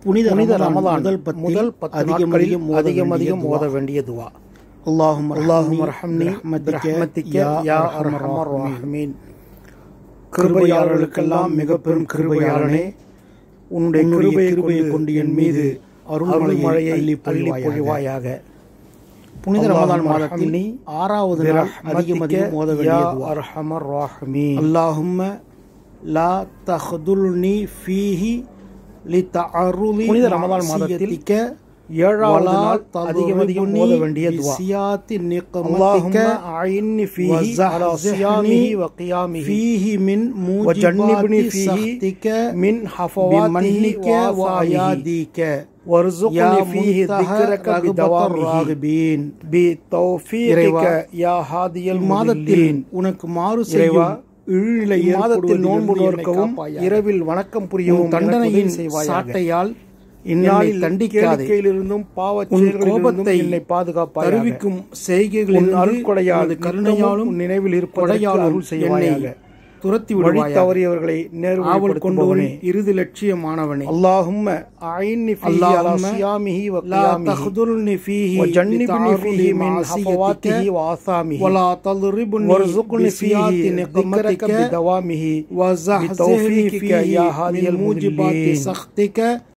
புனித புனித ரமலான் ரமலான் முதல் பத்தில் முதல் பத்து அதிகம் நாட்களில் அதிகம் ஓத அதிகம் வேண்டிய அதிகம் துவா. ஓத வேண்டிய துவா اللهم اللهم ارحمني ارحمني برحمتك برحمتك يا يا ارحم ارحم الراحمين الراحمين கிருபையாளர்களுக்கெல்லாம் மிக பெரும் கிருபையாளனே உன்னுடைய கிருபையை கிருபையை கொண்டு என் மீது அருள்மழையை அள்ளி பொழிவாயாக புனித اللهم ரமலான் மாதத்தில் ارحمني ஆறாவது நாள் அதிகம் برحمتك அதிகம் ஓத வேண்டிய يا துவா ارحم الراحمين اللهم لا تخذلني فيه لتعرض புனித ரமலான் மாதத்தில் معصيتك ஏழாவது ولا நாள் அதிகம் அதிகம் تضربني ஓத வேண்டிய துவா بسيات اللهم نقمتك أعني فيه على وزحزحني صيامه وقيامه فيه من موجبات وجنبني فيه سخطك من حفواته بمنك وآثامه وأياديك وارزقني يا فيه منتهى ذكرك رغبة بدوامه الراغبين بتوفيقك இறைவா, يا هادي இம்மாதத்தில் المضلين உனக்கு மாறு இறைவா, செய்யும் இழிநிலை இம்மாதத்தில் நோன்பு ஏற்படுவதிலிருந்து என்னை நோற்கவும் காப்பாயாக. இரவில் வணக்கம் உன் புரியவும் எனக்கு தண்டனையின் உதவி செய்வாயாக சாட்டையால் இந்நாளில் என்னை தண்டிக்காதே கேளிக்கையிலிருந்தும் பாவச் உன் செயல்களிலிருந்தும் கோபத்தை என்னை பாதுகாப்பாயாக தருவிக்கும் உன் செய்கைகளிலிருந்து அருட்கொடையால் உனது கருணையாலும் உன் நினைவில் இருப்பதற்கு கொடையாலும் அருள் செய்வாயாக என்னை துரத்தி வழி விடுவாயாக தவறியவர்களை ஆவல் நேர்வழிப்படுத்துபவனே கொண்டவனே இறுதி லட்சியமானவனே اللهم أعني فيه على اللهم صيامه لا وقيامه تخذلني فيه وجنبني لتعرض فيه من معصيتك حفواته وآثامه ولا تضربني وارزقني بسيات فيه ذكرك نقمتك بدوامه وزحزحني بتوفيقك فيه يا هادي من موجبات المضلين سخطك